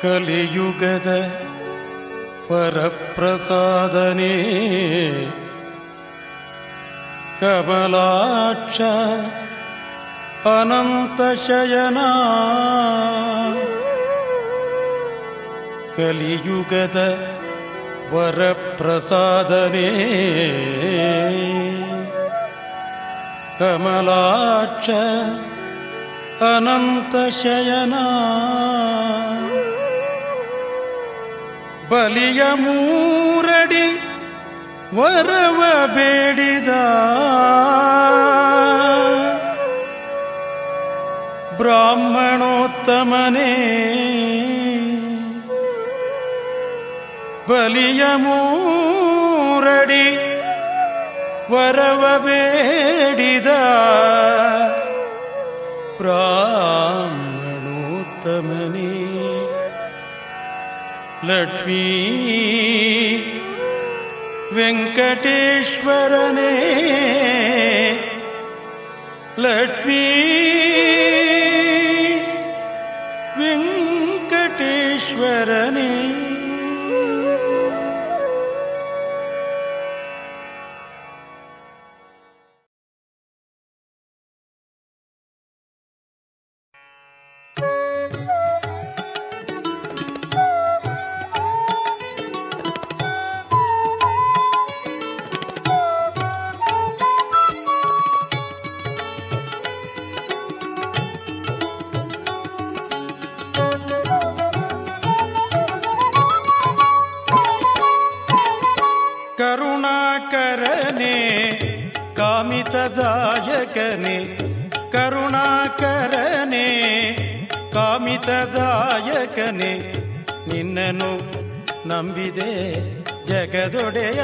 ಕಲಿಯುಗದ ಪರಪ್ರಸಾದನೆ ಕಮಲಾಕ್ಷ ಅನಂತ ಶಯನ ಕಲಿಯುಗದ ವರಪ್ರಸಾದನೆ ಕಮಲಾಕ್ಷ ಅನಂತ ಶಯನ ಬಲಿಯ ಮೂರಡಿ ವರವ ಬೇಡಿದ ಬ್ರಾಹ್ಮಣೋತ್ತಮನೇ ಬಲಿಯ ಮೂರಡಿ ವರವ ಬೇಡಿದ ಬ್ರಾಹ್ಮಣೋತ್ತಮನೇ ಲಕ್ಷ್ಮೀ ವೆಂಕಟೇಶ್ವರನೇ ಲಕ್ಷ್ಮೀ ವೆಂಕಟೇಶ್ವರನೇ ಕರುಣಾಕರನೆ ಕಾಮಿತದಾಯಕನೆ ಕರುಣಾಕರನೆ ಕಾಮಿತದಾಯಕನೆ ನಿನ್ನನು ನಂಬಿದೆ ಜಗದೊಡೆಯ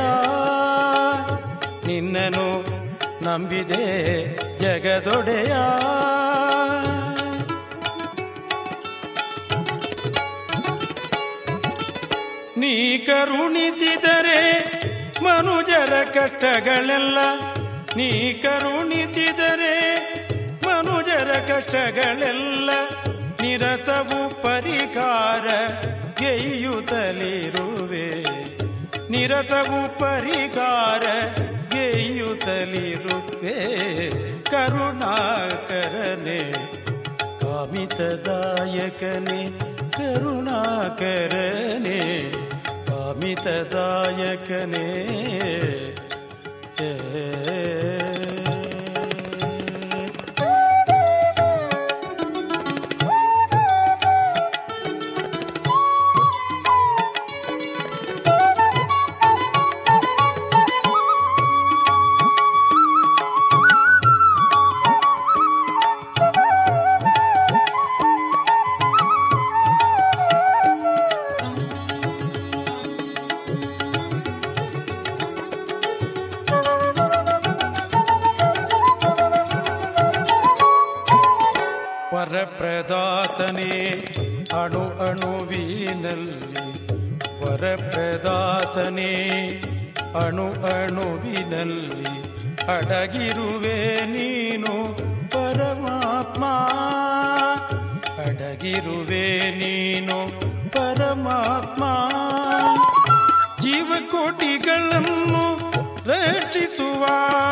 ನಿನ್ನನು ನಂಬಿದೆ ಜಗದೊಡೆಯ ನೀ ಕರುಣಿಸಿದರೆ ಮನುಜರ ಕಷ್ಟಗಳೆಲ್ಲ ನೀ ಕರುಣಿಸಿದರೆ ಮನುಜರ ಕಷ್ಟಗಳೆಲ್ಲ ನಿರತವು ಪರಿಕಾರ ಗೆಯ್ಯುತ್ತಲಿರುವೆ ನಿರತವು ಪರಿಕಾರ ಗೆಯ್ಯುತ್ತಲಿರುವೆ ಕರುಣಾಕರನೆ ಕಾಮಿತದಾಯಕನೆ ಕರುಣಾಕರನೆ ಕಾಮಿತದಾಯಕನೇ ವರಪ್ರದಾತನೇ ಅಣು ಅಣುವಿನಲ್ಲಿ ವರಪ್ರದಾತನೇ ಅಣು ಅಣುವಿನಲ್ಲಿ ಅಡಗಿರುವೆ ನೀನು ಪರಮಾತ್ಮ ಅಡಗಿರುವೆ ನೀನು ಪರಮಾತ್ಮ ಜೀವಕೋಟಿಗಳನ್ನು ರಕ್ಷಿಸುವ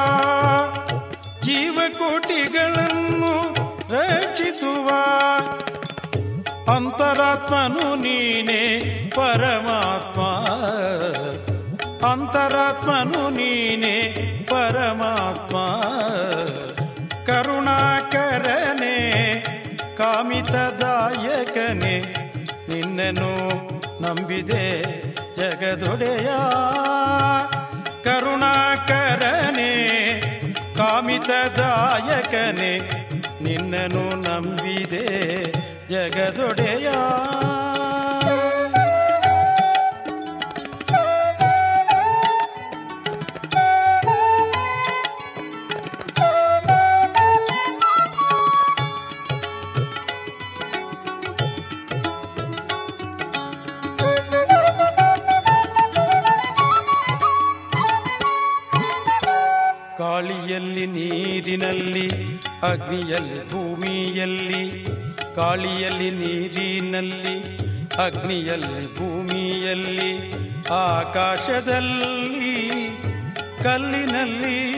ಜೀವಕೋಟಿಗಳನ್ನು ರಕ್ಷಿಸುವ ಅಂತರಾತ್ಮನು ನೀನೇ ಪರಮಾತ್ಮ ಅಂತರಾತ್ಮನು ನೀನೇ ಪರಮಾತ್ಮ ಕರುಣಾಕರನೆ ಕಾಮಿತದಾಯಕನೆ ನಿನ್ನನ್ನು ನಂಬಿದೆ ಜಗದೊಡೆಯ ಕರುಣಾಕರನೆ ಕಾಮಿತದಾಯಕನೆ ನಿನ್ನನು ನಂಬಿದೆ ಜಗದೊಡೆಯ ಗಾಳಿಯಲ್ಲಿ ನೀರಿನಲ್ಲಿ ಅಗ್ನಿಯಲ್ಲಿ ಭೂಮಿಯಲ್ಲಿ ಗಾಳಿಯಲ್ಲಿ ನೀರಿನಲ್ಲಿ ಅಗ್ನಿಯಲ್ಲಿ ಭೂಮಿಯಲ್ಲಿ ಆಕಾಶದಲ್ಲಿ ಕಲ್ಲಿನಲ್ಲಿ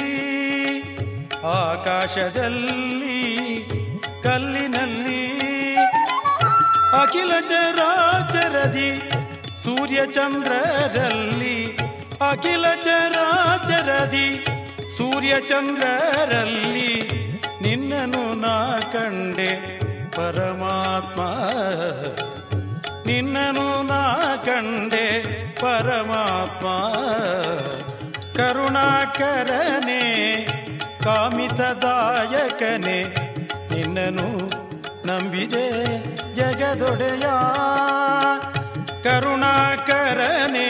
ಆಕಾಶದಲ್ಲಿ ಕಲ್ಲಿನಲ್ಲಿ ಅಖಿಲ ಚರಾಚರದಿ ಸೂರ್ಯಚಂದ್ರರಲ್ಲಿ ಅಖಿಲ ಚರಾಚರದಿ ಸೂರ್ಯಚಂದ್ರರಲ್ಲಿ ನಿನ್ನನು ನಾ ಕಂಡೆ ಪರಮಾತ್ಮ ನಿನ್ನನು ನಾ ಕಂಡೆ ಪರಮಾತ್ಮ ಕರುಣಾಕರನೆ ಕಾಮಿತದಾಯಕನೆ ನಿನ್ನನು ನಂಬಿದೆ ಜಗದೊಡೆಯ ಕರುಣಾಕರನೆ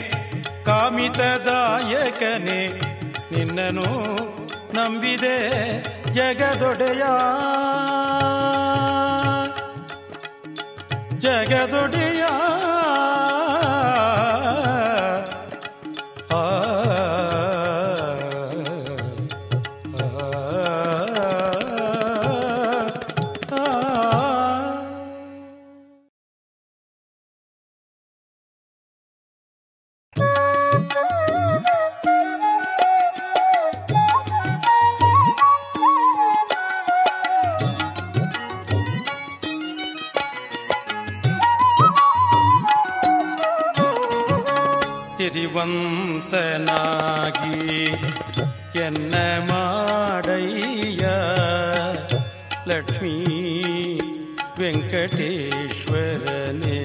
ಕಾಮಿತದಾಯಕನೆ ನಿನ್ನನು ನಂಬಿದೆ ಜಗದೊಡೆಯ ಜಗದೊಡೆಯ ಆ, ಆ, ಆ. ಸಿರಿವಂತನಾಗಿ ಎನ್ನ ಮಾಡಯ್ಯ ಲಕ್ಷ್ಮೀ ವೆಂಕಟೇಶ್ವರನೇ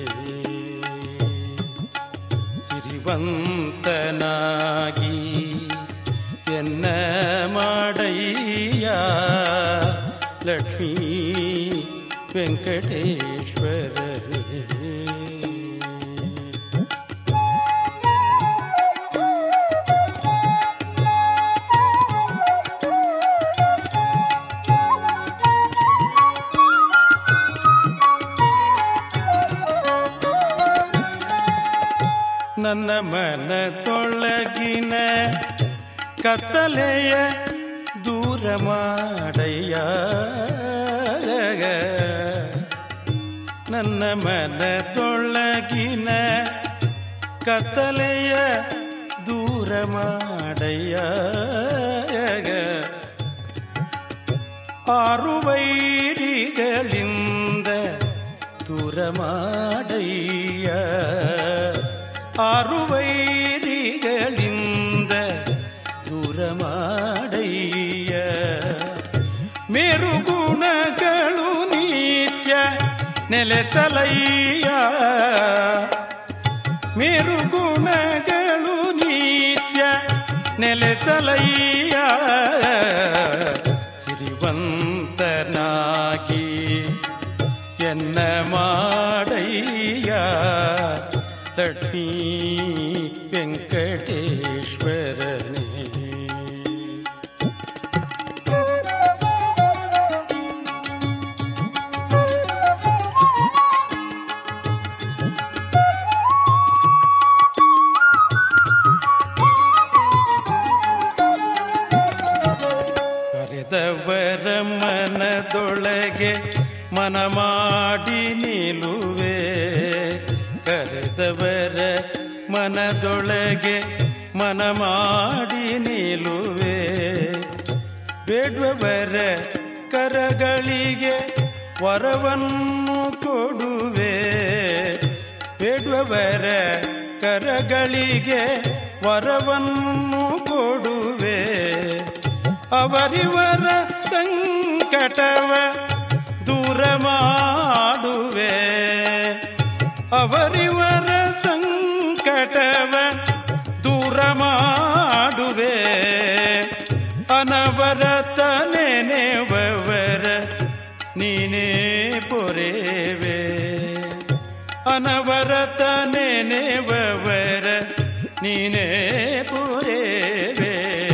ಸಿರಿವಂತನಾಗಿ ಎನ್ನ ಮಾಡಯ್ಯ ಲಕ್ಷ್ಮೀ ವೆಂಕಟೇಶ್ವರನೇ ನನ್ನ ಮನ ತೊಳಗಿನ ಕತ್ತಲೆಯ ದೂರ ಮಾಡಯ್ಯ ನನ್ನ ಮನ ತೊಳಗಿನ ಕತ್ತಲೆಯ ದೂರ ಮಾಡಯ್ಯ ಆರು ವೈರಿಗಳಿಂದ ದೂರ ಮಾಡಯ್ಯ ಆರು ವೈರಿಗಳಿಂದ ದೂರ ಮಾಡಯ್ಯ ಮೇರು ಗುಣಗಳು ನಿತ್ಯ ನೆಲೆಸಲಯ್ಯ ಮೇರು ಗುಣಗಳು ನಿತ್ಯ ನೆಲೆಸಲಯ್ಯ ಸಿರಿವಂತನಾಗಿ ಎನ್ನ ಮಾಡಯ್ಯ ಲಕ್ಷ್ಮೀ ವೆಂಕಟೇಶ್ವರನೇ ಕರೆದವರ ಮನದೊಳಗೆ ಮನ ಮಾಡಿ ನಿಲುವೆ ಕರೆದವರ ಮನದೊಳಗೆ ಮನ ಮಾಡಿ ನಿಲುವೆ ಬೇಡುವವರ ಕರಗಳಿಗೆ ವರವನ್ನು ಕೊಡುವೆ ಬೇಡುವವರ ಕರಗಳಿಗೆ ವರವನ್ನು ಕೊಡುವೆ ಅವರಿವರ ಸಂಕಟವ ದೂರ ಮಾಡುವೆ ಅವರಿವರ ಸಂಕಟವ ದೂರ ಮಾಡುವೆ ಅನವರತ ನೆನೆವವರ ನೀನೇ ಪೊರೆವೆ ಅನವರತ ನೆನೆವವರ ನೀನೇ ಪುರೇವೆ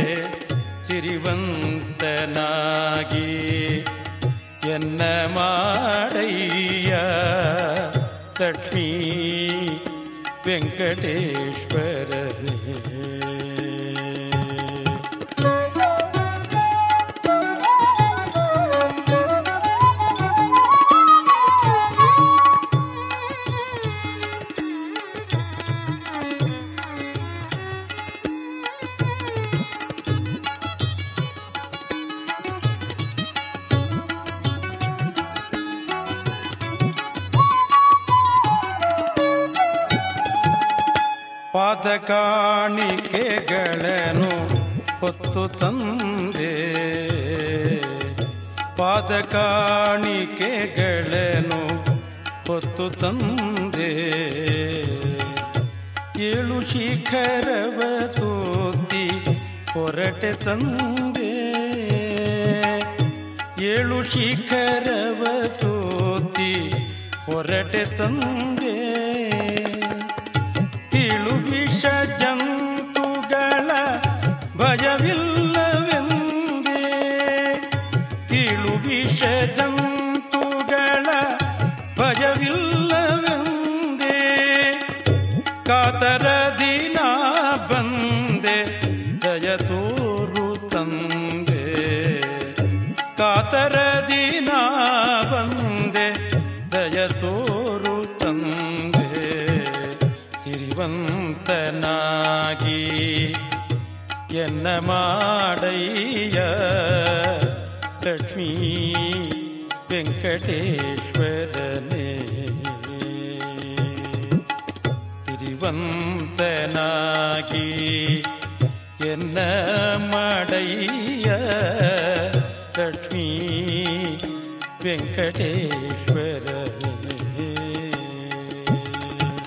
ಸಿರಿವಂತನಾಗಿ ಎನ್ನ ಮಾಡಯ್ಯ ಲಕ್ಷ್ಮೀ ವೆಂಕಟೇಶ್ವರನೇ Thank you. ಕಾಣಿಕೆಗಳನ್ನು ಹೊತ್ತು ತಂದೆ ಪಾದ ಕಾಣಿಕೆಗಳನ್ನು ಹೊತ್ತು ತಂದೆ ಏಳು ಶಿಖರವ ಸೋತಿ ಹೊರಟೆ ತಂದೆ ಏಳು ಶಿಖರವ ಸೋತಿ ಹೊರಟೆ ತಂದೆ ಇಳು ವಿಷ ಜಂತುಗಳ ಭಯವಿಲ್ಲವೆಂದೇ ಇಳು ವಿಷ ಜಂತುಗಳ ಭಯವಿಲ್ಲವೆಂದೇ ಕಾತರ ದಿನ ಬಂದೆ ದಯ ತೋರು ತಂದೆ ಕಾತರ ದಿನ ಬಂದೆ ದಯ ತೋರು ತಂದೆ ಸಿರಿವಂತನಾಗಿ ಎನ್ನ ಮಾಡಯ್ಯ ಲಕ್ಷ್ಮೀ ವೆಂಕಟೇಶ್ವರನೇ ಸಿರಿವಂತನಾಗಿ ಎನ್ನ ಮಾಡಯ್ಯ ಲಕ್ಷ್ಮೀ ವೆಂಕಟೇಶ್ವರನೇ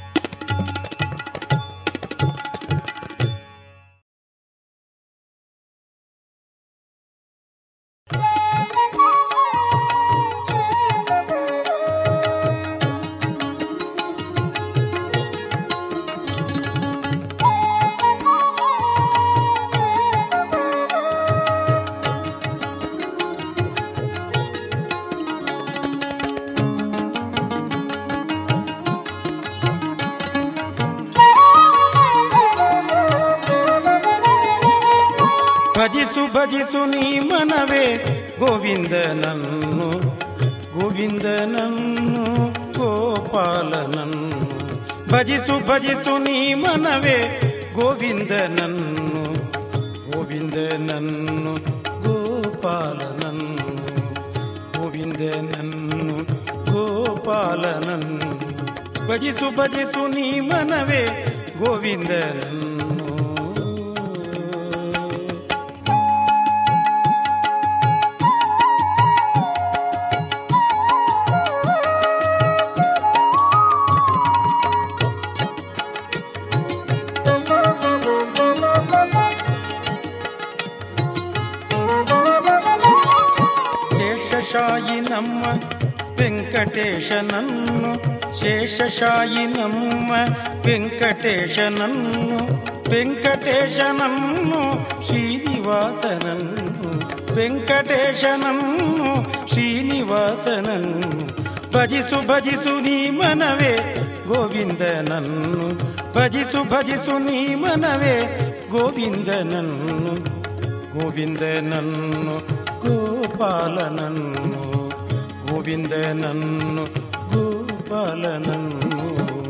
ಭಜಿಸು ಭಜಿಸು ನೀ ಮನವೇ ಗೋವಿಂದನನ್ನು ಗೋವಿಂದನನ್ನು ಗೋಪಾಲನನ್ನು ಭಜಿಸು ಭಜಿಸು ನೀ ಮನವೇ ಗೋವಿಂದನನ್ನು ಗೋವಿಂದನನ್ನು ಗೋಪಾಲನನ್ನು ಗೋವಿಂದನನ್ನು ಗೋಪಾಲನನ್ನು ಭಜಿಸು ಭಜಿಸು ನೀ ಮನವೇ ಗೋವಿಂದನನ್ನು ಶೇಷಶಾಯಿ ನಮ್ಮ ವೆಂಕಟೇಶನನ್ನು ಶೇಷಶಾಯಿ ನಮ್ಮ ವೆಂಕಟೇಶನನ್ನು ವೆಂಕಟೇಶನನ್ನು ಶ್ರೀನಿವಾಸನನ್ನು ವೆಂಕಟೇಶನನ್ನು ಶ್ರೀನಿವಾಸನನ್ನು ಭಜಿಸು ಭಜಿಸು ನೀ ಮನವೇ ಗೋವಿಂದನನ್ನು ಭಜಿಸು ಭಜಿಸು ನೀ ಮನವೇ ಗೋವಿಂದನನ್ನು ಗೋವಿಂದನನ್ನು ಗೋಪಾಲನನ್ನು ಗೋವಿಂದನನ್ನು ಗೋಪಾಲನನ್ನು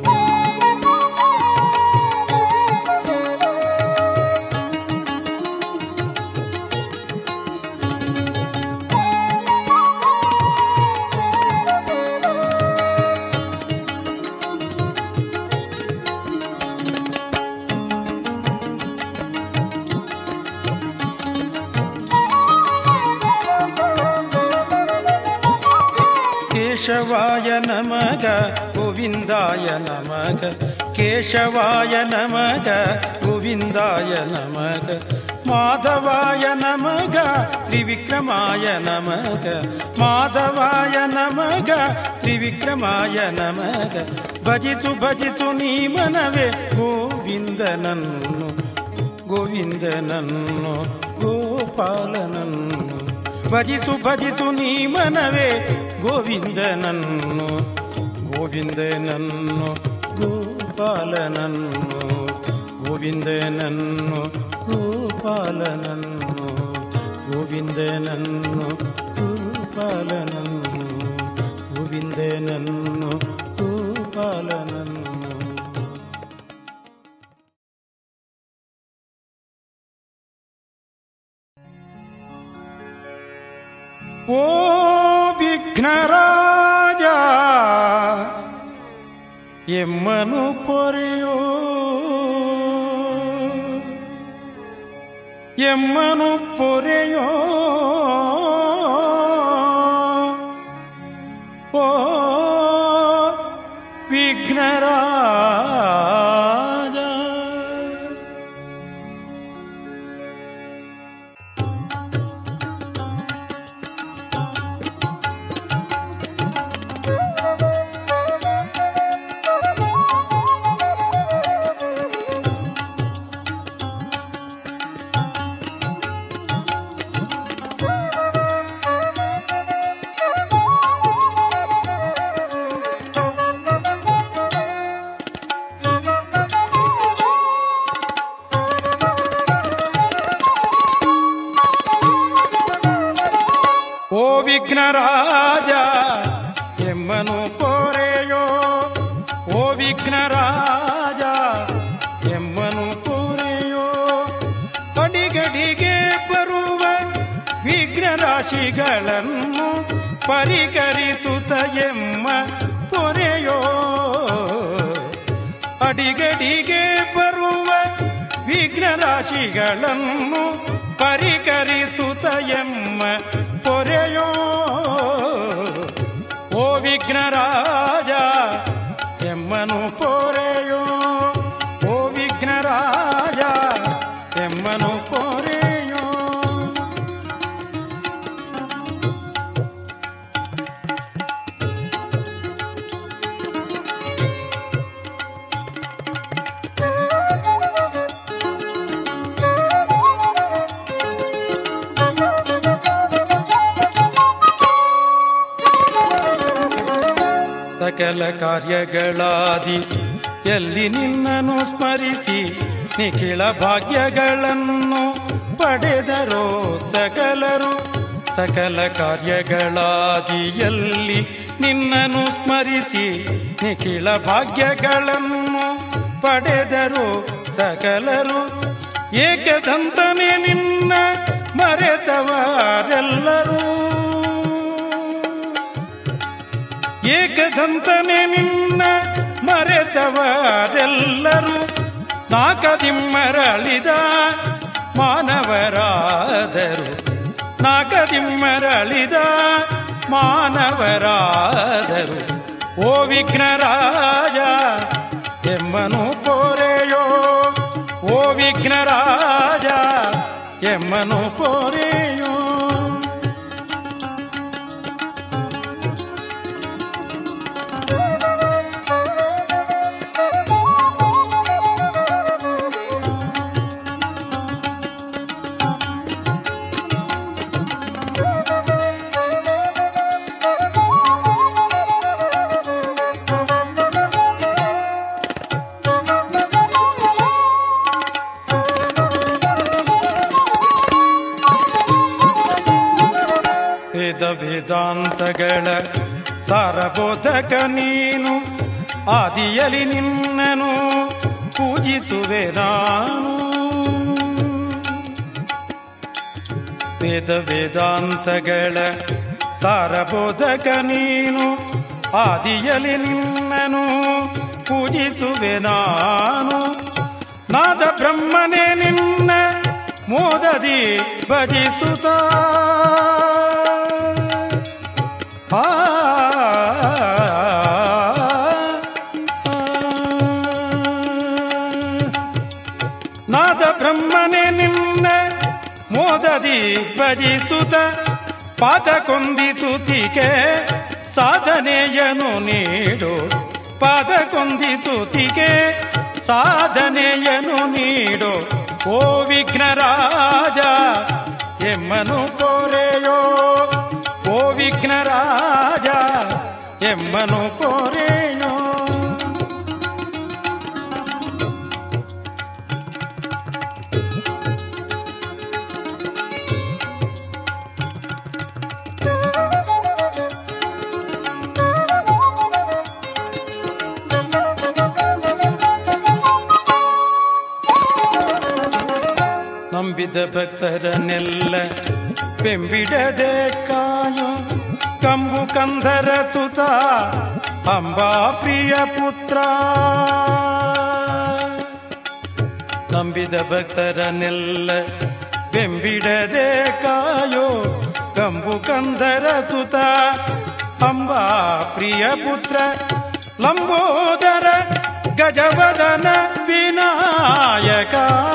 ಕೇಶವಾಯ ನಮಗ ಗೋವಿಂದಾಯ ನಮಗ ಕೇಶವಾಯ ನಮಗ ಗೋವಿಂದಾಯ ನಮಗ ಮಾಧವಾಯ ನಮಗ ತ್ರಿವಿಕ್ರಮಾಯ ನಮಗ ಮಾಧವಾಯ ನಮಗ ತ್ರಿವಿಕ್ರಮಾಯ ನಮಗ ಭಜಿಸು ಭಜಿಸು ನೀ ಮನವೇ ಗೋವಿಂದನನ್ನು ಗೋವಿಂದನನ್ನು ಗೋಪಾಲನನ್ನು ಭಜಿಸು ಭಜಿಸು ನೀ ಮನವೇ ಗೋವಿಂದನನ್ನು ಗೋವಿಂದನನ್ನು ಗೋಪಾಲನನ್ನು ಗೋವಿಂದನನ್ನು ಗೋಪಾಲನನ್ನು ಗೋವಿಂದನನ್ನು ಗೋಪಾಲನನ್ನು ಗೋವಿಂದನನ್ನು ಗೋಪಾಲನನ್ನು ಓ ವಿಘ್ನರಾಜ ಎಮ್ಮನು ಪೊರೆಯೋ ಎಮ್ಮನು ಪೊರೆಯೋ ಓ ವಿಘ್ನರಾಜ ಓ ವಿಘ್ನರಾಜ ಎಮ್ಮನು ಪೊರೆಯೋ ಓ ವಿಘ್ನರಾಜ ಎಮ್ಮನು ಪೊರೆಯೋ ಅಡಿಗಡಿಗೆ ಬರುವ ವಿಘ್ನ ರಾಶಿಗಳನ್ನು ಪರಿಕರಿಸುತ್ತ ಎಮ್ಮ ಪೊರೆಯೋ ಅಡಿಗಡಿಗೆ ಬರುವ ವಿಘ್ನ ರಾಶಿಗಳನ್ನು ಪರಿಕರಿಸುತ್ತ ಎಮ್ಮ ಪೊರೆಯೋ ಓ ವಿಘ್ನರಾಜ ಎಮ್ಮನು ಪೊರೆಯೋ ಓ ವಿಘ್ನರಾಜ ಎಮ್ಮನು ಪೊರೆಯೋ ಸಕಲ ಕಾರ್ಯಗಳಾದಿ ಎಲ್ಲಿ ನಿನ್ನನ್ನು ಸ್ಮರಿಸಿ ನಿಖಿಳ ಭಾಗ್ಯಗಳನ್ನು ಪಡೆದರೋ ಸಕಲರು ಸಕಲ ಕಾರ್ಯಗಳಾದಿಯಲ್ಲಿ ನಿನ್ನನ್ನು ಸ್ಮರಿಸಿ ನಿಖಿಳ ಭಾಗ್ಯಗಳನ್ನು ಪಡೆದರು ಸಕಲರು ಏಕದಂತನೇ ನಿನ್ನ ಮರೆತವರೆಲ್ಲರೂ ಏಕದಂತನೆ ನಿನ್ನ ಮರೆತವರೆಲ್ಲರೂ ನಾಕದಿಮ್ಮರಳಿದ ಮಾನವರಾದರು ನಾಕದಿಮ್ಮರಳಿದ ಮಾನವರಾದರು ಓ ವಿಘ್ನರಾಜ ಎಮ್ಮನು ಪೋರೆಯೋ ಓ ವಿಘ್ನರಾಜ ಎಮ್ಮನು ಪೋರೆಯೋ ವೇದ ವೇದಾಂತಗಳ ಸಾರಬೋಧಕ ನೀನು ಆದಿಯಲಿ ನಿನ್ನನು ಪೂಜಿಸುವೆ ನಾನು ವೇದ ವೇದಾಂತಗಳ ಸಾರಬೋಧಕ ನೀನು ಆದಿಯಲಿ ನಿನ್ನನು ಪೂಜಿಸುವೆ ನಾನು ನಾದ ಬ್ರಹ್ಮನೇ ನಿನ್ನ ಮೋದದಿ ಭಜಿಸುತ್ತ ಆ ನಾದ ಬ್ರಹ್ಮನೇ ನಿನ್ನ ಮೋದದಿ ಭಜಿಸುತ್ತ ಪಾದ ಕೊಂದಿಸುತ್ತಿಗೆ ಸಾಧನೆಯನು ನೀಡು ಪಾದ ಕೊಂದಿಸುತ್ತಿಗೆ ಸಾಧನೆಯನು ನೀಡು ಓ ವಿಘ್ನರಾಜ ಎಮ್ಮನು ಕೋರೆಯೋ ಓ ವಿಘ್ನರಾಜ ಎಮ್ಮನು ಕೋರೆಯೋ ನಂಬಿದ ಭಕ್ತರನ್ನೆಲ್ಲ ಬೆಂಬಿಡದೆ ಕಾಯೋ ಕಂಬು ಕಂದರ ಸುತ ಅಂಬಾ ಪ್ರಿಯ ಪುತ್ರ ನಂಬಿದ ಭಕ್ತರನ್ನೆಲ್ಲ ಬೆಂಬಿಡದೆ ಕಾಯೋ ಕಂಬು ಕಂದರ ಸುತ ಅಂಬಾ ಪ್ರಿಯ ಪುತ್ರ ಲಂಬೋದರ ಗಜವದನ ವಿನಾಯಕ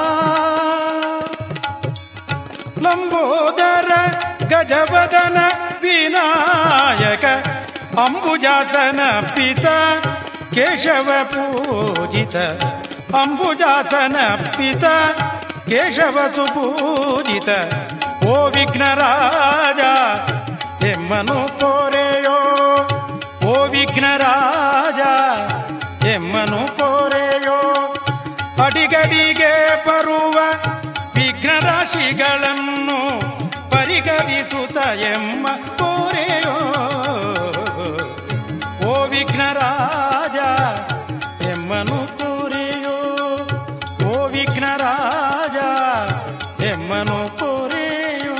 ಲಂಬೋದರ ಗಜವದನ ವಿನಾಯಕ ಅಂಬುಜಾಸನ ಪಿತ ಕೇಶವ ಪೂಜಿತ ಅಂಬುಜಾಸನ ಪಿತ ಕೇಶವ ಸುಪೂಜಿತ ಓ ವಿಘ್ನರಾಜ ಎಮ್ಮನು ಕೋರೆಯೋ ಓ ವಿಘ್ನರಾಜ ಎಮ್ಮನು ಕೋರೆಯೋ ಅಡಿಗಡಿಗೆ ಬರುವ ವಿಘ್ನ ರಾಶಿಗಳನ್ನು ಪರಿಗಣಿಸುತ್ತ ಎಮ್ಮ ಕೋರೆಯೋ ಓ ವಿಘ್ನರಾಜ ಎಮ್ಮನು ಕೋರೆಯೋ ಓ ವಿಘ್ನರಾಜ ಎಮ್ಮನು ಕೋರೆಯೋ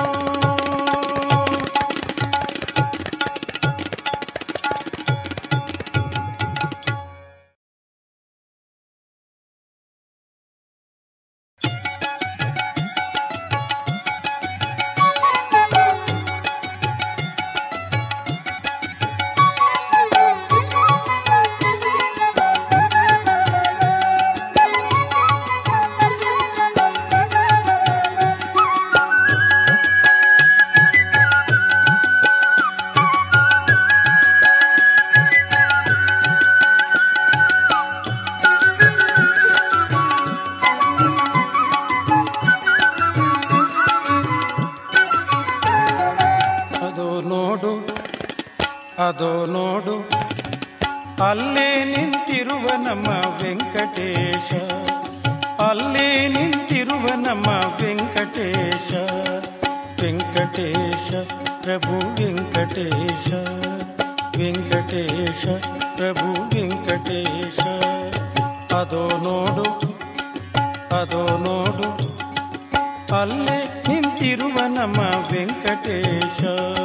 ಅದೋ ನೋಡು ಅದೋ ನೋಡು ಅಲ್ಲೇ ನಿಂತಿರುವ ನಮ್ಮ ವೆಂಕಟೇಶ ಅಲ್ಲೇ ನಿಂತಿರುವ ನಮ್ಮ ವೆಂಕಟೇಶ ವೆಂಕಟೇಶ ಪ್ರಭು ವೆಂಕಟೇಶ ವೆಂಕಟೇಶ ಪ್ರಭು ವೆಂಕಟೇಶ ಅದೋ ನೋಡು ಅದೋ ನೋಡು ಅಲ್ಲೇ ನಿಂತಿರುವ ನಮ್ಮ ವೆಂಕಟೇಶ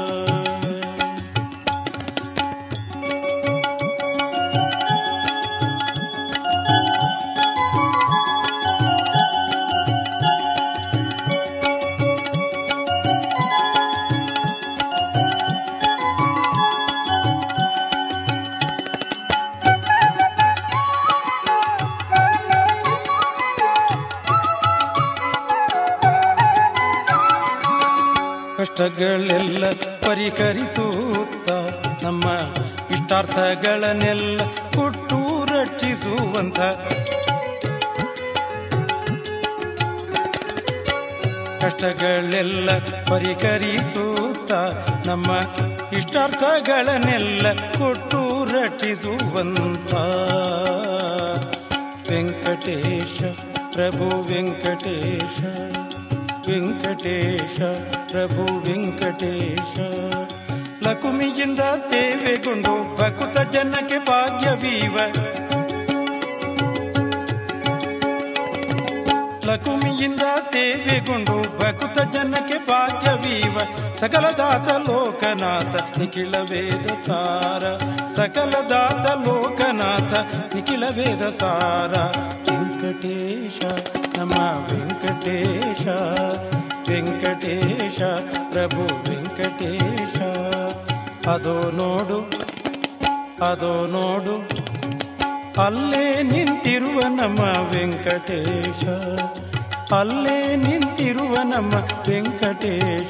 ಕಷ್ಟಗಳೆಲ್ಲ ಪರಿಹರಿಸುತ್ತ ನಮ್ಮ ಇಷ್ಟಾರ್ಥಗಳನ್ನೆಲ್ಲ ಕೊಟ್ಟು ರಕ್ಷಿಸುವಂತ ಕಷ್ಟಗಳೆಲ್ಲ ಪರಿಹರಿಸುತ್ತ ನಮ್ಮ ಇಷ್ಟಾರ್ಥಗಳನ್ನೆಲ್ಲ ಕೊಟ್ಟು ರಕ್ಷಿಸುವಂತ ವೆಂಕಟೇಶ ಪ್ರಭು ವೆಂಕಟೇಶ ವೆಂಕಟೇಶ ಪ್ರಭು ವೆಂಕಟೇಶ ಲಕುಮಿಯಿಂದ ಸೇವೆಗೊಂಡು ಭಕುತ ಜನಕ್ಕೆ ಭಾಗ್ಯವೀವ ಲಕುಮಿಯಿಂದ ಸೇವೆಗೊಂಡು ಭಕುತ ಜನಕ್ಕೆ ಭಾಗ್ಯವೀವ ಸಕಲದಾತ ಲೋಕನಾಥ ನಿಖಿಲ ವೇದ ಸಾರ ಸಕಲದಾತ ಲೋಕನಾಥ ನಿಖಿಲ ವೇದ ಸಾರ ವೆಂಕಟೇಶ ನಮ್ಮ ವೆಂಕಟೇಶ ವೆಂಕಟೇಶ ಪ್ರಭು ವೆಂಕಟೇಶ ಅದೋ ನೋಡು ಅದೋ ನೋಡು ಅಲ್ಲೇ ನಿಂತಿರುವ ನಮ್ಮ ವೆಂಕಟೇಶ ಅಲ್ಲೇ ನಿಂತಿರುವ ನಮ್ಮ ವೆಂಕಟೇಶ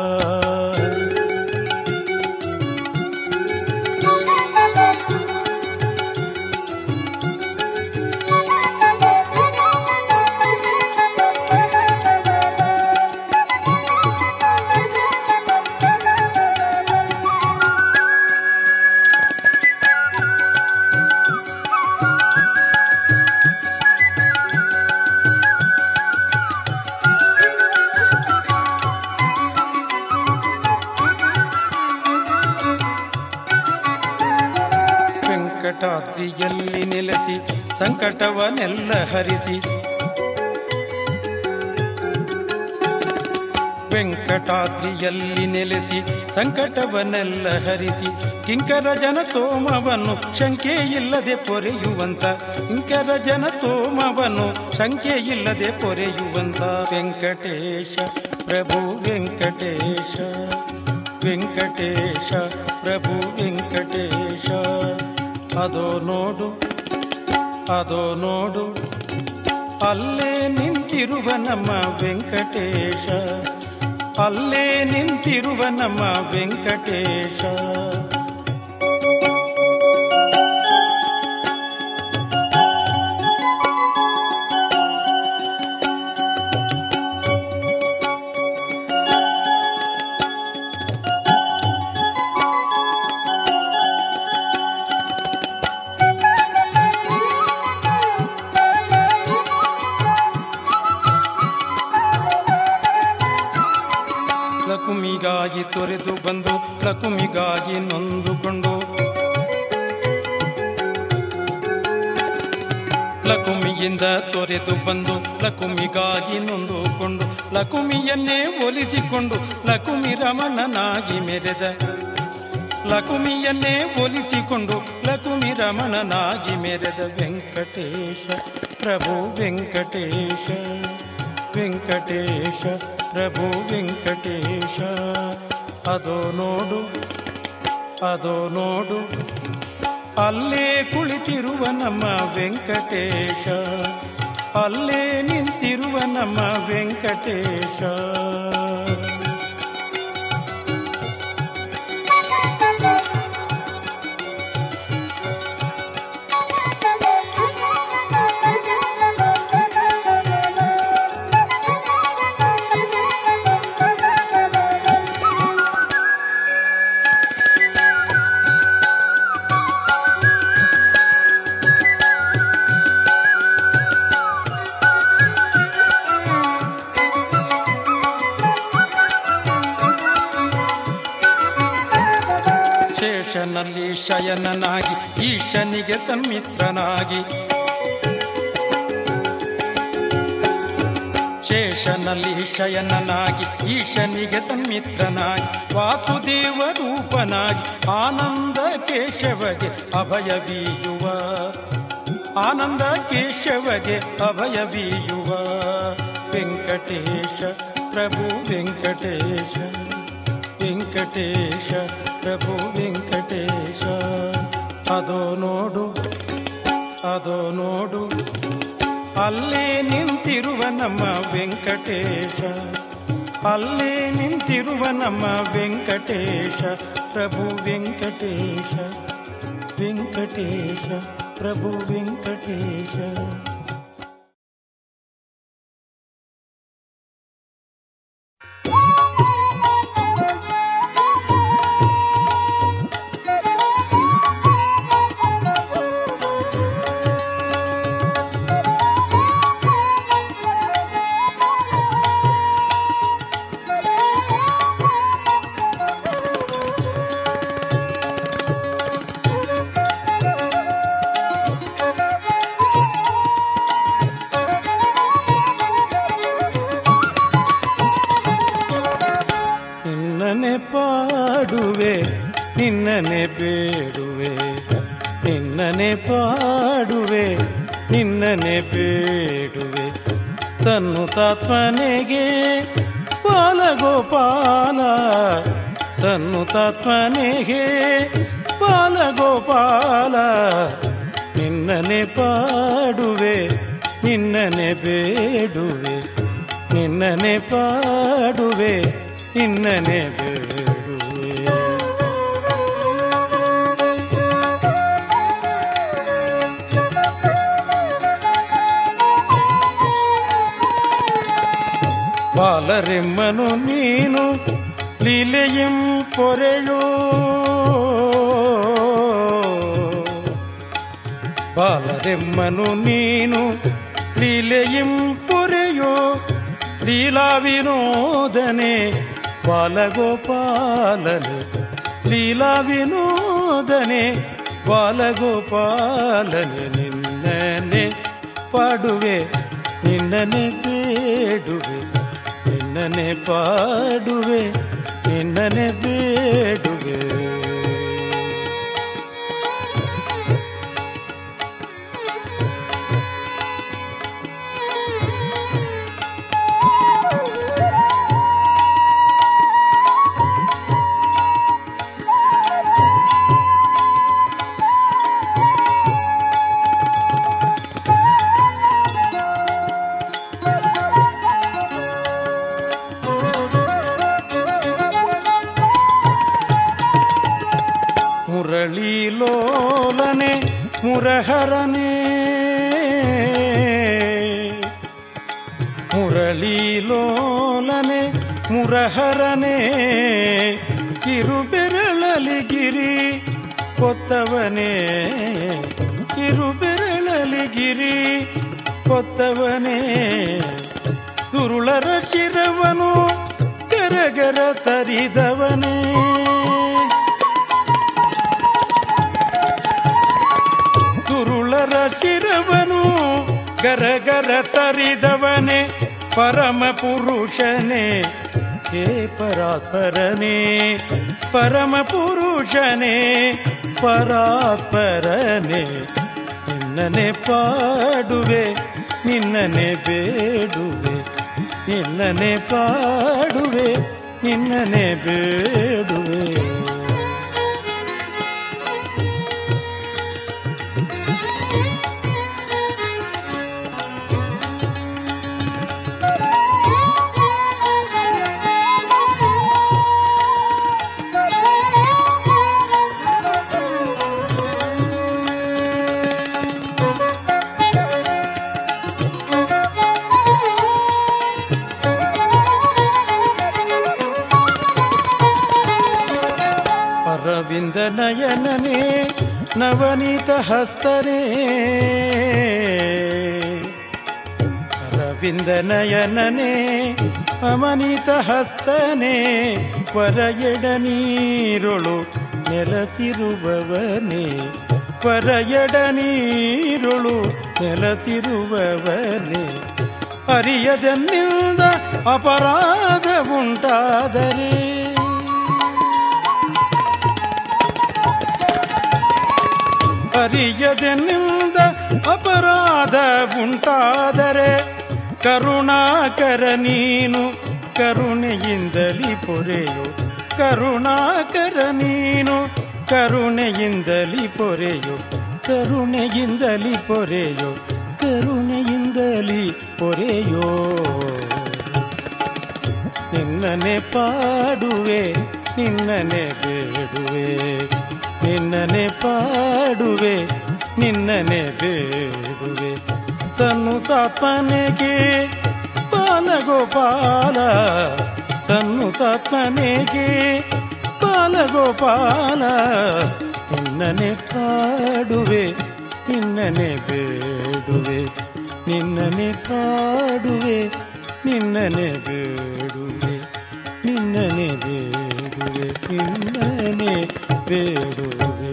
ವೆಂಕಟಾದ್ರಿಯಲ್ಲಿ ನೆಲೆಸಿ ಸಂಕಟವನ್ನೆಲ್ಲ ಹರಿಸಿ ವೆಂಕಟಾದ್ರಿಯಲ್ಲಿ ನೆಲೆಸಿ ಸಂಕಟವನ್ನೆಲ್ಲ ಹರಿಸಿ ಕಿಂಕರ ಜನ ಸೋಮವನ್ನು ಶಂಕೆ ಇಲ್ಲದೆ ಪೊರೆಯುವಂತ ಕಿಂಕರ ಜನ ಸೋಮವನ್ನು ಶಂಕೆ ಇಲ್ಲದೆ ಪೊರೆಯುವಂತ ವೆಂಕಟೇಶ ಪ್ರಭು ವೆಂಕಟೇಶ ವೆಂಕಟೇಶ ಪ್ರಭು ವೆಂಕಟೇಶ ಅದೋ ನೋಡು ಅದೋ ನೋಡು ಅಲ್ಲೇ ನಿಂತಿರುವ ನಮ್ಮ ವೆಂಕಟೇಶ ಅಲ್ಲೇ ನಿಂತಿರುವ ನಮ್ಮ ವೆಂಕಟೇಶ ಲಕುಮಿಗಾಗಿ ತೊರೆದು ಬಂದು ಲಕುಮಿಗಾಗಿ ನೊಂದುಕೊಂಡು ಲಕುಮಿಯಿಂದ ತೊರೆದು ಬಂದು ಲಕುಮಿಗಾಗಿ ನೊಂದುಕೊಂಡು ಲಕುಮಿಯನ್ನೇ ಒಲಿಸಿಕೊಂಡು ಲಕುಮಿ ರಮಣನಾಗಿ ಮೆರೆದ ಲಕುಮಿಯನ್ನೇ ಒಲಿಸಿಕೊಂಡು ಲಕುಮಿ ರಮಣನಾಗಿ ಮೆರೆದ ವೆಂಕಟೇಶ ಪ್ರಭು ವೆಂಕಟೇಶ ವೆಂಕಟೇಶ ಪ್ರಭು ವೆಂಕಟೇಶ ಅದೋ ನೋಡು ಅದೋ ನೋಡು ಅಲ್ಲೇ ಕುಳಿತಿರುವ ನಮ್ಮ ವೆಂಕಟೇಶ ಅಲ್ಲೇ ನಿಂತಿರುವ ನಮ್ಮ ವೆಂಕಟೇಶ ಶೇಷನಲ್ಲಿ ಶಯನನಾಗಿ ಈಶನಿಗೆ ಸನ್ಮಿತ್ರನಾಗಿ ಶೇಷನಲ್ಲಿ ಶಯನನಾಗಿ ಈಶನಿಗೆ ಸನ್ಮಿತ್ರನಾಗಿ ವಾಸುದೇವ ರೂಪನಾಗಿ ಆನಂದ ಕೇಶವಗೆ ಅಭಯ ಬೀಯುವ ಆನಂದ ಕೇಶವಗೆ ಅಭಯ ಬೀಯುವ ವೆಂಕಟೇಶ ಪ್ರಭು ವೆಂಕಟೇಶ ವೆಂಕಟೇಶ ಪ್ರಭು ವೆಂಕಟೇಶ ಅದೋ ನೋಡು ಅದೋ ನೋಡು ಅಲ್ಲೇ ನಿಂತಿರುವ ನಮ್ಮ ವೆಂಕಟೇಶ ಅಲ್ಲೇ ನಿಂತಿರುವ ನಮ್ಮ ವೆಂಕಟೇಶ ಪ್ರಭು ವೆಂಕಟೇಶ ವೆಂಕಟೇಶ ಪ್ರಭು ವೆಂಕಟೇಶ ನಿನ್ನನೆ ಪಾಡುವೆ ನಿನ್ನನೆ ಬೇಡುವೆ ನಿನ್ನನೆ ಪಾಡುವೆ ನಿನ್ನನೆ ಬೇಡುವೆ ಸನ್ನುತಾತ್ಮನೆಗೆ ಬಾಲಗೋಪಾಲ ಸನ್ನುತಾತ್ಮನೆಗೆ ಬಾಲಗೋಪಾಲ ನಿನ್ನನೆ ಪಾಡುವೆ ನಿನ್ನನೆ ಬೇಡುವೆ ನಿನ್ನನೆ ಪಾಡುವೆ ನಿನ್ನನೆ ಬೇಡುವೆ ಬಾಲರೆಮ್ಮನು ನೀನು ಲೀಲೆಯಂ ಪೊರೆಯೋ ಬಾಲರೆಮ್ಮನು ನೀನು ಲೀಲೆಯಂ ಪೊರೆಯೋ ಲೀಲಾ ವಿನೋದನೆ ಬಾಲಗೋಪಾಲನು ಲೀಲಾ ವಿನೋದನೆ ಬಾಲಗೋಪಾಲನೆ ನಿನ್ನನೆ ಪಾಡುವೆ ನಿನ್ನನೆ ಬೇಡುವೆ ನಿನ್ನನೆ ಪಾಡುವೆ ನಿನ್ನನೆ ಬೇಡುವೆ ಮುರಳೀಲೋಲನೆ ಮುರಹರನೆ ಮುರಳೀಲೋಲನೆ ಮುರಹರನೆ ಕಿರುಬೆರಳಲಿ ಗಿರಿ ಕೊತ್ತವನೇ ಕಿರುಬೆರಳಲಿ ಗಿರಿ ಕೊತ್ತವನೇ ದುರುಳರ ಶಿರವನು ಗರಗರ ತರಿದವನೇ ದುರುಳರ ಶಿರವನು ಗರಗರ ತರಿದವನೇ ಪರಮ ಪುರುಷನೇ ಹೇ ಪರಾತ್ಪರನೇ ಪರಮ ಪುರುಷನೇ ಪರಾತ್ಪರನೇ ನಿನ್ನನೆ ಪಾಡುವೆ ನಿನ್ನನೆ ಬೇಡುವೆ ನಿನ್ನನೆ ಪಾಡುವೆ ನಿನ್ನನೆ ಬೇಡುವೆ ಅರವಿಂದ ನಯನನೇ ನವನೀತ ಹಸ್ತನೇ ಅರವಿಂದ ನಯನನೇ ಅಮನಿತ ಹಸ್ತನೇ ಪರಯಡ ನೀರೊಳು ನೆಲಸಿರುವವನೇ ಪರಯಡ ನೀರೊಳು ನೆಲಸಿರುವವನೇ ಅರಿಯದನ್ನಿಂದ ಅಪರಾಧ ಉಂಟಾದರೆ ಅರಿಯದೆನ್ನಿಂದ ಅಪರಾಧ ಉಂಟಾದರೆ ಕರುಣಾಕರ ನೀನು ಕರುಣೆಯಿಂದಲಿ ಪೊರೆಯೋ ಕರುಣಾಕರ ನೀನು ಕರುಣೆಯಿಂದಲಿ ಪೊರೆಯೋ ಕರುಣೆಯಿಂದಲಿ ಪೊರೆಯೋ ಕರುಣೆಯಿಂದಲಿ ಪೊರೆಯೋ ನಿನ್ನನೆ ಪಾಡುವೆ ನಿನ್ನನೆ ಬೇಡುವೆ ನಿನ್ನನೆ ಪಾಡುವೆ ನಿನ್ನನೆ ಬೇಡುವೆ ಸನ್ನುತಾತ್ಮನೆಗೆ ಬಾಲಗೋಪಾಲ ಸನ್ನುತಾತ್ಮನೆಗೆ ಬಾಲಗೋಪಾಲ ನಿನ್ನನೆ ಪಾಡುವೆ ನಿನ್ನನೆ ಬೇಡುವೆ ನಿನ್ನನೆ ಪಾಡುವೆ ನಿನ್ನನೆ ಬೇಡುವೆ ನಿನ್ನನೆ ಬೇಡುವೆ ನಿನ್ನನೆ ಬೇಡುವೆ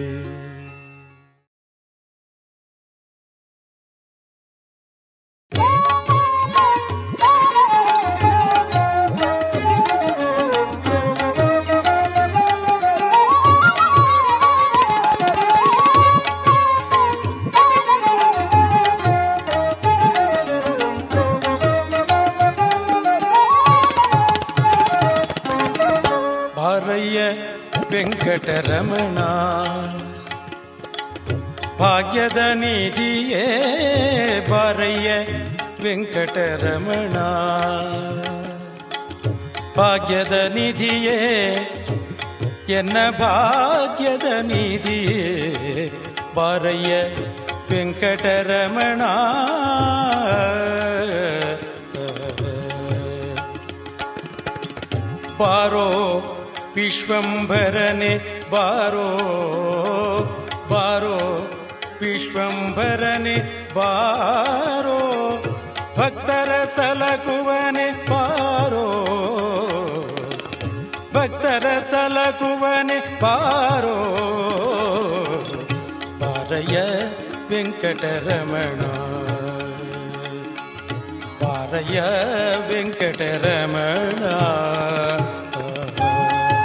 ಬಾರಯ್ಯ ವೆಂಕಟರಮಣ ಭಾಗ್ಯದ ನಿಧಿಯೇ ಬಾರಯ್ಯ ವೆಂಕಟರಮಣ ಭಾಗ್ಯದ ನಿಧಿಯೇ ಎನ್ನ ಭಾಗ್ಯದ ನಿಧಿಯೇ ಬಾರಯ್ಯ ವೆಂಕಟರಮಣ ಬಾರೋ ವಿಶ್ವಂಭರನೆ ಬಾರೋ ಬಾರೋ ವಿಶ್ವಂಭರನೆ ಬಾರೋ ಭಕ್ತರ ಸಲಕುವನೆ ಬಾರೋ ಭಕ್ತರ ಸಲಕುವನೆ ಬಾರೋ ಬಾರಯ್ಯ ವೆಂಕಟರಮಣ ಬಾರಯ್ಯ ವೆಂಕಟರಮಣ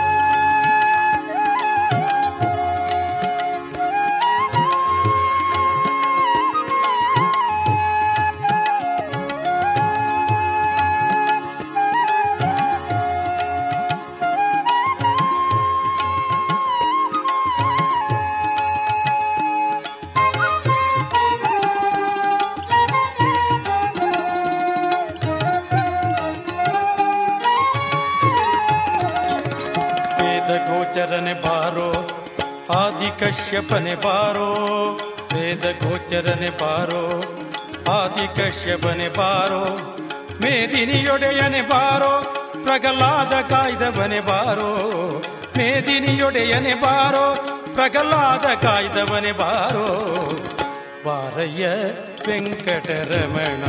ಗೋಚರನೆ ಬಾರೋ ಆದಿಕಶ್ಯಪನೆ ಬಾರೋ ವೇದ ಗೋಚರನೆ ಬಾರೋ ಆದಿಕಶ್ಯಪನೆ ಬಾರೋ ಮೇದಿನಿಯೊಡೆಯನೆ ಬಾರೋ ಪ್ರಗಲಾದ ಕಾಯ್ದವನೆ ಬಾರೋ ಮೇದಿನಿಯೊಡೆಯನೆ ಬಾರೋ ಪ್ರಗಲಾದ ಕಾಯ್ದವನೆ ಬಾರೋ ಬಾರಯ್ಯ ವೆಂಕಟರಮಣ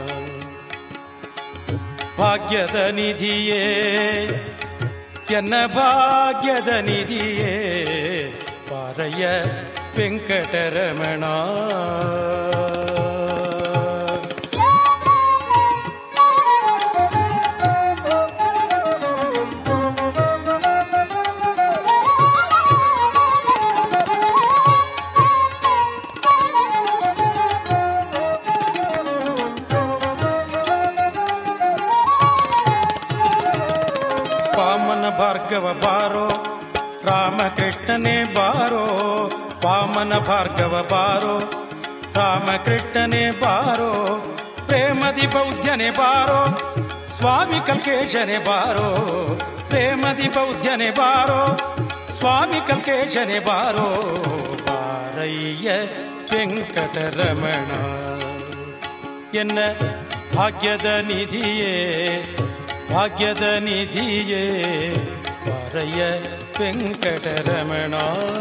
ಭಾಗ್ಯದ ನಿಧಿಯೇ ಎನ್ನ ಭಾಗ್ಯದ ನಿಧಿಯೇ ಪಾರಯ್ಯ ವೆಂಕಟರಮಣ ವಾಮನ ಭಾರ್ಗವ ಬಾರೋ ರಾಮಕೃಷ್ಣನೇ ಬಾರೋ ವಾಮನ ಭಾರ್ಗವ ಬಾರೋ ರಾಮಕೃಷ್ಣನೇ ಬಾರೋ ಪ್ರೇಮದಿ ಬೌದ್ಧನೆ ಬಾರೋ ಸ್ವಾಮಿ ಕಲ್ಕೇಶನೆ ಬಾರೋ ಪ್ರೇಮದಿ ಬೌದ್ಧನೆ ಬಾರೋ ಸ್ವಾಮಿ ಕಲ್ಕೇಶನೆ ಬಾರೋ ಬಾರಯ್ಯ ವೆಂಕಟರಮಣ ಎನ್ನ ಭಾಗ್ಯದ ನಿಧಿಯೇ ಭಾಗ್ಯದ ನಿಧಿಯೇ ಪಾರಯ್ಯ ವೆಂಕಟರಮಣ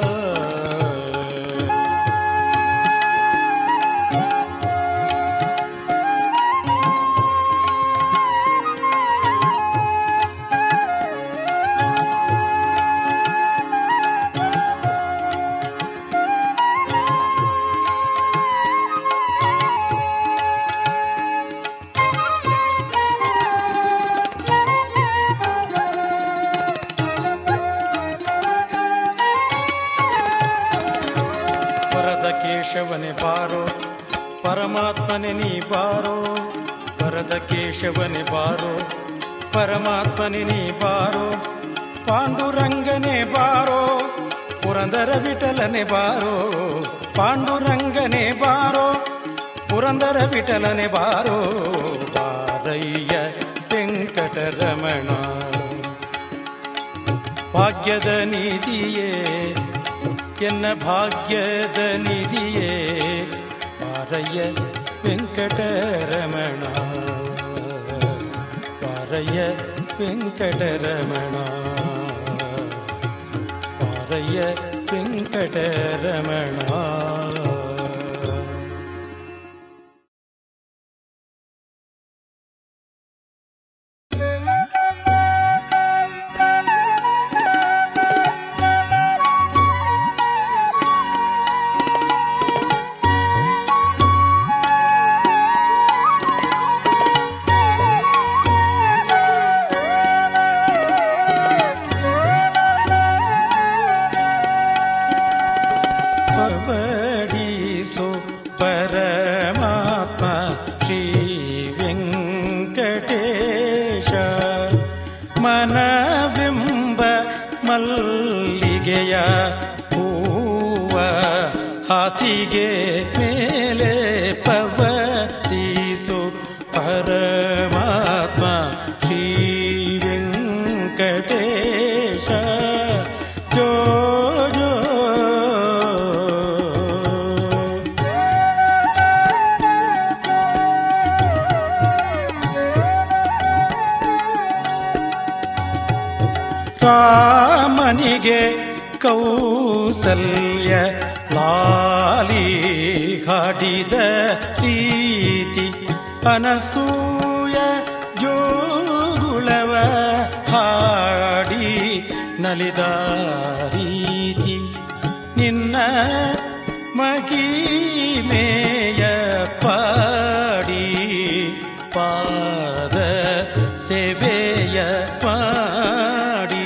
ವರದ ಕೇಶವನೆ ಬಾರೋ ಪರಮಾತ್ಮನೆ ನೀ ಬಾರೋ ವರದ ಕೇಶವನೆ ಬಾರೋ ಪರಮಾತ್ಮನೆ ನೀ ಬಾರೋ ಪಾಂಡುರಂಗನೆ ಬಾರೋ ಪುರಂದರ ವಿಠಲನೆ ಬಾರೋ ಪಾಂಡುರಂಗನೆ ಬಾರೋ ಪುರಂದರ ವಿಠಲನೆ ಬಾರೋ ಬಾರಯ್ಯ ವೆಂಕಟರಮಣ ಭಾಗ್ಯದ ನಿಧಿಯೇ ಎನ್ನ ಭಾಗ್ಯದ ನಿಧಿಯೇ ಪಾರಯ್ಯ ವೆಂಕಟರಮಣ ಪಾರಯ್ಯ ವೆಂಕಟರಮಣ ಪಾರಯ್ಯ ವೆಂಕಟರಮಣ ಪವಡಿಸು ಪರಮಾತ್ಮ ಶ್ರೀ ವೆಂಕಟೇಶ ಮನವೆಂಬ ಮಲ್ಲಿಗೆಯ ಹೂವ ಹಾಸಿಗೆ ಮೇಲೆ ಪವಡಿಸು ಪರಮಾತ್ಮ ಶ್ರೀ ವೆಂಕಟೇಶ ಜೋ ಜೋ ರಾಮನಿಗೆ ಕೌಸಲ್ಯ ಲಾಲಿ ಹಾಡಿದ ರೀತಿ ಅನಸೂಯ ಜೋಗುಳವ ಹಾಡಿ ನಲಿದ ರೀತಿ ನಿನ್ನ ಮಗಿಮೇಯ ಪಾಡಿ ಪಾದ ಸೇವೆಯ ಪಾಡಿ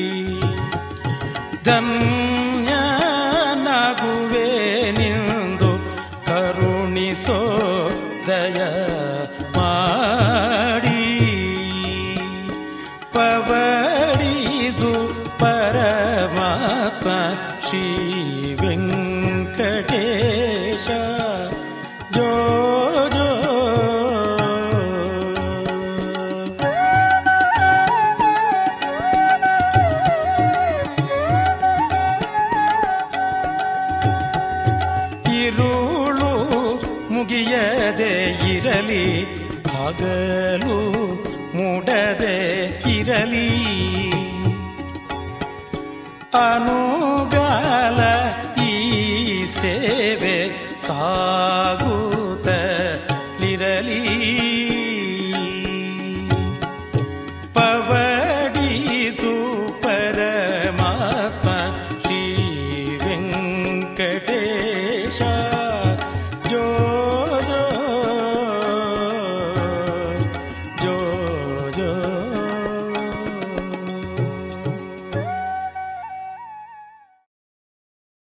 ಧನ್ಯನಾಗುವೆ ನಿಂದು ಕರುಣಿಸೋ ದಯ ಮಾಡಿ ಪವಡಿಸು ಪರಮಾತ್ಮ ಶ್ರೀ ವೆಂಕಟೇಶ ಜೋ ಜೋ ಹಗಲು ಮೂಡದೆ ಇರಲಿ ಅನುಗಾಲ ಈ ಸೇವೆ ಸಾಗುತ್ತಿರಲಿ